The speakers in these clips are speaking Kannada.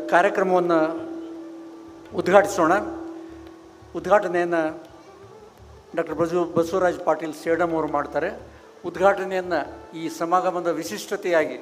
ಕಾರ್ಯಕ್ರಮವನ್ನು ಉದ್ಘಾಟಿಸೋಣ ಉದ್ಘಾಟನೆಯನ್ನು ಡಾಕ್ಟರ್ ಬಸವ ಬಸವರಾಜ್ ಪಾಟೀಲ್ ಸೇಡಮ್ ಅವರು ಮಾಡ್ತಾರೆ ಉದ್ಘಾಟನೆಯನ್ನು ಈ ಸಮಾಗಮದ ವಿಶಿಷ್ಟತೆಯಾಗಿ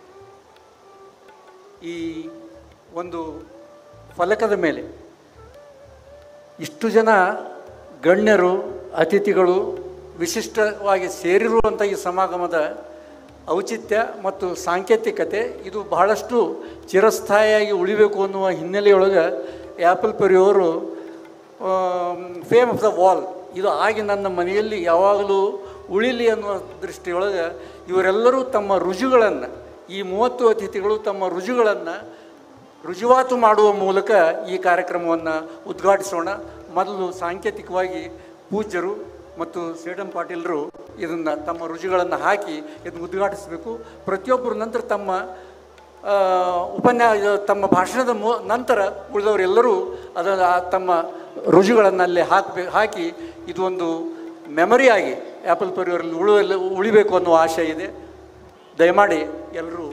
ಈ ಒಂದು ಫಲಕದ ಮೇಲೆ ಇಷ್ಟು ಜನ ಗಣ್ಯರು ಅತಿಥಿಗಳು ವಿಶಿಷ್ಟವಾಗಿ ಸೇರಿರುವಂಥ ಈ ಸಮಾಗಮದ ಔಚಿತ್ಯ ಮತ್ತು ಸಾಂಕೇತಿಕತೆ ಇದು ಬಹಳಷ್ಟು ಚಿರಸ್ಥಾಯಿಯಾಗಿ ಉಳಿಬೇಕು ಅನ್ನುವ ಹಿನ್ನೆಲೆಯೊಳಗೆ ಆ್ಯಪಲ್ ಪೆರಿಯವರು ಫೇಮ್ ಆಫ್ ದ ವಾಲ್ ಇದು ಆಗಿ ನನ್ನ ಮನೆಯಲ್ಲಿ ಯಾವಾಗಲೂ ಉಳಿಲಿ ಅನ್ನುವ ದೃಷ್ಟಿಯೊಳಗೆ ಇವರೆಲ್ಲರೂ ತಮ್ಮ ರುಜುಗಳನ್ನು ಈ ಮೂವತ್ತು ಅತಿಥಿಗಳು ತಮ್ಮ ರುಜುಗಳನ್ನು ರುಜುವಾತು ಮಾಡುವ ಮೂಲಕ ಈ ಕಾರ್ಯಕ್ರಮವನ್ನು ಉದ್ಘಾಟಿಸೋಣ ಮೊದಲು ಸಾಂಕೇತಿಕವಾಗಿ ಪೂಜ್ಯರು ಮತ್ತು ಸೇಡಂ ಪಾಟೀಲರು ಇದನ್ನು ತಮ್ಮ ರುಜುಗಳನ್ನು ಹಾಕಿ ಇದನ್ನು ಉದ್ಘಾಟಿಸಬೇಕು ಪ್ರತಿಯೊಬ್ಬರು ನಂತರ ತಮ್ಮ ಆ, ಉಪನ್ಯಾ ಇದು ತಮ್ಮ ಭಾಷಣದ ಮು ನಂತರ ಉಳಿದವರೆಲ್ಲರೂ ಅದನ್ನು ಆ ತಮ್ಮ ರುಜುಗಳನ್ನು ಅಲ್ಲಿ ಹಾಕಬೇಕು ಹಾಕಿ ಇದು ಒಂದು ಮೆಮರಿಯಾಗಿ ಆ್ಯಪಲ್ ಪರಿವಾರಲ್ಲಿ ಉಳುವಲ್ಲಿ ಉಳಿಬೇಕು ಅನ್ನೋ ಆಶೆ ಇದೆ ದಯಮಾಡಿ ಎಲ್ಲರೂ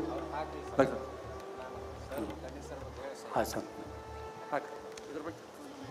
ಹಾಂ ಸರ್ ಹಾಕಿ ಇದ್ರ ಬಗ್ಗೆ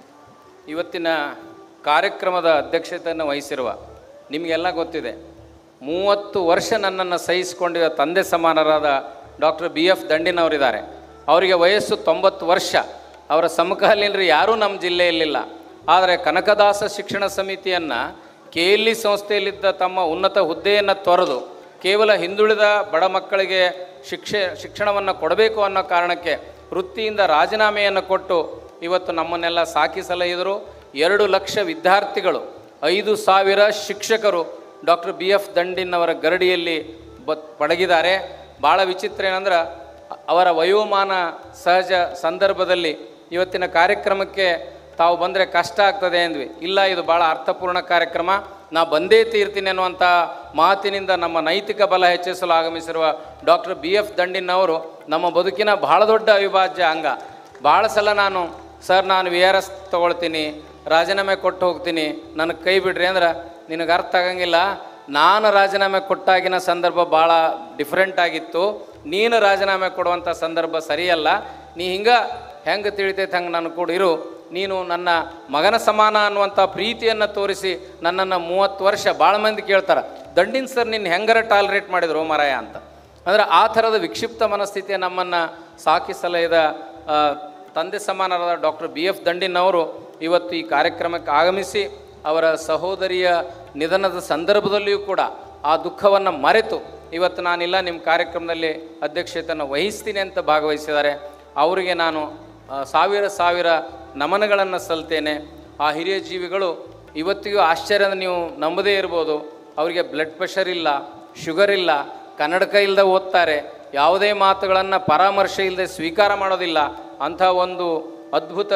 ಇವತ್ತಿನ ಕಾರ್ಯಕ್ರಮದ ಅಧ್ಯಕ್ಷತೆಯನ್ನು ವಹಿಸಿರುವ ನಿಮಗೆಲ್ಲ ಗೊತ್ತಿದೆ ಮೂವತ್ತು ವರ್ಷ ನನ್ನನ್ನು ಸಹಿಸಿಕೊಂಡಿರುವ ತಂದೆ ಸಮಾನರಾದ ಡಾಕ್ಟರ್ ಬಿ ಎಫ್ ದಂಡಿನವರಿದ್ದಾರೆ ಅವರಿಗೆ ವಯಸ್ಸು ತೊಂಬತ್ತು ವರ್ಷ ಅವರ ಸಮಕಾಲೀನರು ಯಾರೂ ನಮ್ಮ ಜಿಲ್ಲೆಯಲ್ಲಿಲ್ಲ ಆದರೆ ಕನಕದಾಸ ಶಿಕ್ಷಣ ಸಮಿತಿಯನ್ನು ಕೆ ಎಲ್ ಇ ಸಂಸ್ಥೆಯಲ್ಲಿದ್ದ ತಮ್ಮ ಉನ್ನತ ಹುದ್ದೆಯನ್ನು ತೊರೆದು ಕೇವಲ ಹಿಂದುಳಿದ ಬಡ ಮಕ್ಕಳಿಗೆ ಶಿಕ್ಷೆ ಶಿಕ್ಷಣವನ್ನು ಕೊಡಬೇಕು ಅನ್ನೋ ಕಾರಣಕ್ಕೆ ವೃತ್ತಿಯಿಂದ ರಾಜೀನಾಮೆಯನ್ನು ಕೊಟ್ಟು ಇವತ್ತು ನಮ್ಮನ್ನೆಲ್ಲ ಸಾಕಿ ಸಲಹಿದರು ಎರಡು ಲಕ್ಷ ವಿದ್ಯಾರ್ಥಿಗಳು ಐದು ಸಾವಿರ ಶಿಕ್ಷಕರು ಡಾಕ್ಟರ್ ಬಿ ಎಫ್ ದಂಡಿನವರ ಗರಡಿಯಲ್ಲಿ ಬ ಪಡಗಿದ್ದಾರೆ ಭಾಳ ವಿಚಿತ್ರ ಏನಂದ್ರೆ ಅವರ ವಯೋಮಾನ ಸಹಜ ಸಂದರ್ಭದಲ್ಲಿ ಇವತ್ತಿನ ಕಾರ್ಯಕ್ರಮಕ್ಕೆ ತಾವು ಬಂದರೆ ಕಷ್ಟ ಆಗ್ತದೆ ಅಂದ್ವಿ ಇಲ್ಲ ಇದು ಭಾಳ ಅರ್ಥಪೂರ್ಣ ಕಾರ್ಯಕ್ರಮ ನಾ ಬಂದೇ ತೀರ್ತೀನಿ ಅನ್ನುವಂಥ ಮಾತಿನಿಂದ ನಮ್ಮ ನೈತಿಕ ಬಲ ಹೆಚ್ಚಿಸಲು ಆಗಮಿಸಿರುವ ಡಾಕ್ಟರ್ ಬಿ ಎಫ್ ದಂಡಿನವರು ನಮ್ಮ ಬದುಕಿನ ಬಹಳ ದೊಡ್ಡ ಅವಿಭಾಜ್ಯ ಅಂಗ ಭಾಳ ಸಲ ನಾನು ಸರ್ ನಾನು ವಿ ಆರ್ ಎಸ್ ತೊಗೊಳ್ತೀನಿ ರಾಜೀನಾಮೆ ಕೊಟ್ಟು ಹೋಗ್ತೀನಿ ನನಗೆ ಕೈ ಬಿಡ್ರಿ ಅಂದ್ರೆ ನಿನಗೆ ಅರ್ಥ ಆಗಂಗಿಲ್ಲ ನಾನು ರಾಜೀನಾಮೆ ಕೊಟ್ಟಾಗಿನ ಸಂದರ್ಭ ಭಾಳ ಡಿಫ್ರೆಂಟ್ ಆಗಿತ್ತು ನೀನು ರಾಜೀನಾಮೆ ಕೊಡುವಂಥ ಸಂದರ್ಭ ಸರಿಯಲ್ಲ ನೀ ಹಿಂಗೆ ಹೆಂಗೆ ತಿಳಿತೈತೆ ಹಂಗೆ ನಾನು ಕೂಡ ಇರು ನೀನು ನನ್ನ ಮಗನ ಸಮಾನ ಅನ್ನುವಂಥ ಪ್ರೀತಿಯನ್ನು ತೋರಿಸಿ ನನ್ನನ್ನು ಮೂವತ್ತು ವರ್ಷ ಭಾಳ ಮಂದಿ ಕೇಳ್ತಾರೆ ದಂಡಿನ ಸರ್ ನಿನ್ನ ಹೆಂಗರ ಟಾಲರೇಟ್ ಮಾಡಿದ್ರು ಮರಾಯ ಅಂತ ಅಂದರೆ ಆ ಥರದ ವಿಕ್ಷಿಪ್ತ ಮನಸ್ಥಿತಿಯ ನಮ್ಮನ್ನು ಸಾಕಿ ಸಲಹಿದ ಆ, ತಂದೆ ಸಮಾನರಾದ ಡಾಕ್ಟರ್ ಬಿ ಎಫ್ ದಂಡಿನವರು ಇವತ್ತು ಈ ಕಾರ್ಯಕ್ರಮಕ್ಕೆ ಆಗಮಿಸಿ ಅವರ ಸಹೋದರಿಯ ನಿಧನದ ಸಂದರ್ಭದಲ್ಲಿಯೂ ಕೂಡ ಆ ದುಃಖವನ್ನು ಮರೆತು ಇವತ್ತು ನಾನಿಲ್ಲ ನಿಮ್ಮ ಕಾರ್ಯಕ್ರಮದಲ್ಲಿ ಅಧ್ಯಕ್ಷತೆಯನ್ನು ವಹಿಸ್ತೀನಿ ಅಂತ ಭಾಗವಹಿಸಿದ್ದಾರೆ ಅವರಿಗೆ ನಾನು ಆ, ಸಾವಿರ ಸಾವಿರ ನಮನಗಳನ್ನು ಸಲ್ತೇನೆ ಆ ಹಿರಿಯ ಜೀವಿಗಳು ಇವತ್ತಿಗೂ ಆಶ್ಚರ್ಯದ ನೀವು ನಂಬದೇ ಇರ್ಬೋದು ಅವರಿಗೆ ಬ್ಲಡ್ ಪ್ರೆಷರ್ ಇಲ್ಲ ಶುಗರ್ ಇಲ್ಲ ಕನ್ನಡಕ ಇಲ್ಲದೆ ಓದ್ತಾರೆ ಯಾವುದೇ ಮಾತುಗಳನ್ನು ಪರಾಮರ್ಶೆ ಇಲ್ಲದೆ ಸ್ವೀಕಾರ ಮಾಡೋದಿಲ್ಲ ಅಂಥ ಒಂದು ಅದ್ಭುತ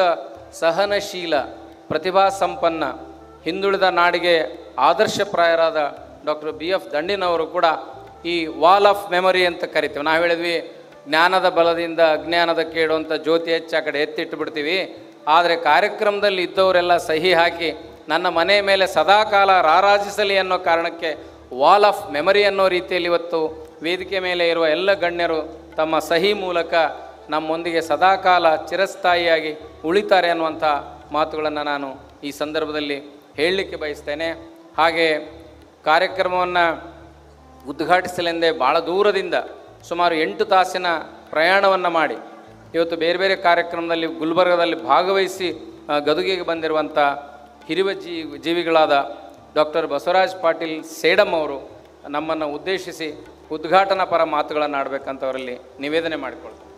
ಸಹನಶೀಲ ಪ್ರತಿಭಾ ಸಂಪನ್ನ ಹಿಂದುಳಿದ ನಾಡಿಗೆ ಆದರ್ಶಪ್ರಾಯರಾದ ಡಾಕ್ಟರ್ ಬಿ ಎಫ್ ದಂಡಿನವರು ಕೂಡ ಈ ವಾಲ್ ಆಫ್ ಮೆಮೊರಿ ಅಂತ ಕರಿತೀವಿ ನಾವು ಹೇಳಿದ್ವಿ ಜ್ಞಾನದ ಬಲದಿಂದ ಅಜ್ಞಾನದ ಕೇಡು ಅಂತ ಜ್ಯೋತಿ ಹೆಚ್ಚು ಆ ಕಡೆ ಎತ್ತಿಟ್ಟು ಬಿಡ್ತೀವಿ ಆದರೆ ಕಾರ್ಯಕ್ರಮದಲ್ಲಿ ಇದ್ದವರೆಲ್ಲ ಸಹಿ ಹಾಕಿ ನನ್ನ ಮನೆ ಮೇಲೆ ಸದಾಕಾಲ ರಾರಾಜಿಸಲಿ ಅನ್ನೋ ಕಾರಣಕ್ಕೆ ವಾಲ್ ಆಫ್ ಮೆಮರಿ ಅನ್ನೋ ರೀತಿಯಲ್ಲಿ ಇವತ್ತು ವೇದಿಕೆ ಮೇಲೆ ಇರುವ ಎಲ್ಲ ಗಣ್ಯರು ತಮ್ಮ ಸಹಿ ಮೂಲಕ ನಮ್ಮೊಂದಿಗೆ ಸದಾಕಾಲ ಚಿರಸ್ಥಾಯಿಯಾಗಿ ಉಳಿತಾರೆ ಅನ್ನುವಂಥ ಮಾತುಗಳನ್ನು ನಾನು ಈ ಸಂದರ್ಭದಲ್ಲಿ ಹೇಳಲಿಕ್ಕೆ ಬಯಸ್ತೇನೆ ಹಾಗೆ ಕಾರ್ಯಕ್ರಮವನ್ನು ಉದ್ಘಾಟಿಸಲೆಂದೇ ಭಾಳ ದೂರದಿಂದ ಸುಮಾರು ಎಂಟು ತಾಸಿನ ಪ್ರಯಾಣವನ್ನು ಮಾಡಿ ಇವತ್ತು ಬೇರೆ ಬೇರೆ ಕಾರ್ಯಕ್ರಮದಲ್ಲಿ ಗುಲ್ಬರ್ಗದಲ್ಲಿ ಭಾಗವಹಿಸಿ ಆ, ಗದುಗಿಗೆ ಬಂದಿರುವಂಥ ಹಿರಿಯ ಜೀ ಜೀವಿಗಳಾದ ಡಾಕ್ಟರ್ ಬಸವರಾಜ್ ಪಾಟೀಲ್ ಸೇಡಮ್ ಅವರು ನಮ್ಮನ್ನು ಉದ್ದೇಶಿಸಿ ಉದ್ಘಾಟನಾ ಪರ ಮಾತುಗಳನ್ನು ಆಡಬೇಕಂತ ಅವರಲ್ಲಿ ನಿವೇದನೆ ಮಾಡಿಕೊಳ್ತಾರೆ